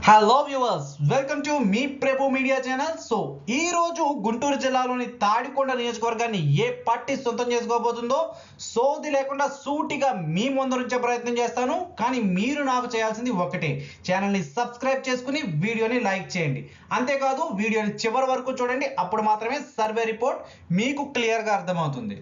hello viewers welcome to మీ Prabhu media channel so ఈ రోజు గుంటూరు జిల్లాలోని తాడికొండ నియోజకవర్గాన్ని ఏ పార్టీ సొంతం చేసుకోబోతుందో సోది లేకుండా సూటిగా మీ ముందు నుంచే ప్రయత్నం చేస్తాను కానీ మీరు నాకు చేయాల్సింది ఒకటే ఛానల్ని సబ్స్క్రైబ్ చేసుకుని వీడియోని లైక్ చేయండి అంతేకాదు వీడియోని చివరి వరకు చూడండి అప్పుడు మాత్రమే సర్వే రిపోర్ట్ మీకు క్లియర్గా అర్థమవుతుంది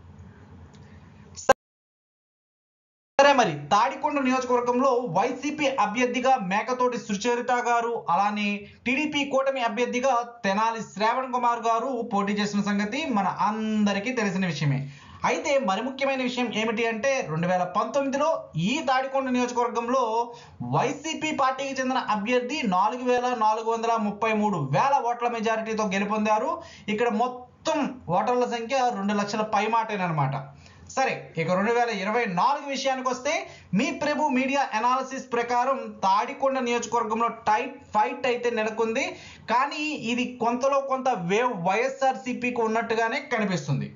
సరే మరి తాడికొండ నియోజకవర్గంలో వైసీపీ అభ్యర్థిగా మేకతోటి సుచరిత గారు అలానే టీడీపీ కూటమి అభ్యర్థిగా తెనాలి శ్రావణ్ కుమార్ గారు పోటీ చేసిన సంగతి మన అందరికీ తెలిసిన విషయమే అయితే మరి ముఖ్యమైన విషయం ఏమిటి అంటే రెండు వేల పంతొమ్మిదిలో ఈ తాడికొండ నియోజకవర్గంలో వైసీపీ పార్టీకి చెందిన అభ్యర్థి నాలుగు వేల నాలుగు వందల ముప్పై మూడు వేల ఓట్ల మెజారిటీతో గెలుపొందారు ఇక్కడ మొత్తం ఓటర్ల సంఖ్య రెండు లక్షల పైమాటేనమాట సరే ఇక రెండు వేల ఇరవై నాలుగు విషయానికి వస్తే మీ ప్రభు మీడియా అనాలిసిస్ ప్రకారం తాడికొండ నియోజకవర్గంలో టైట్ ఫైట్ అయితే నెలకొంది కానీ ఇది కొంతలో కొంత వేవ్ వైఎస్ఆర్సీపీకి ఉన్నట్టుగానే కనిపిస్తుంది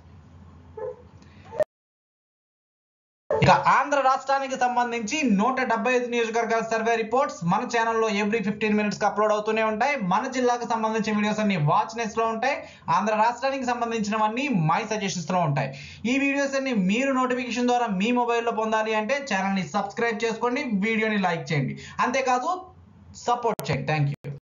ఇక ఆంధ్ర రాష్ట్రానికి సంబంధించి నూట డెబ్బై ఐదు నియోజకవర్గాల సర్వే రిపోర్ట్స్ మన ఛానల్లో ఎవ్రీ ఫిఫ్టీన్ మినిట్స్ అప్లోడ్ అవుతూనే ఉంటాయి మన జిల్లాకు సంబంధించిన వీడియోస్ అన్ని వాచ్ నెస్ లో ఉంటాయి ఆంధ్ర రాష్ట్రానికి సంబంధించినవన్నీ మై సజెషన్స్ లో ఉంటాయి ఈ వీడియోస్ అన్ని మీరు నోటిఫికేషన్ ద్వారా మీ మొబైల్లో పొందాలి అంటే ఛానల్ని సబ్స్క్రైబ్ చేసుకోండి వీడియోని లైక్ చేయండి అంతేకాదు సపోర్ట్ చేయండి థ్యాంక్ యూ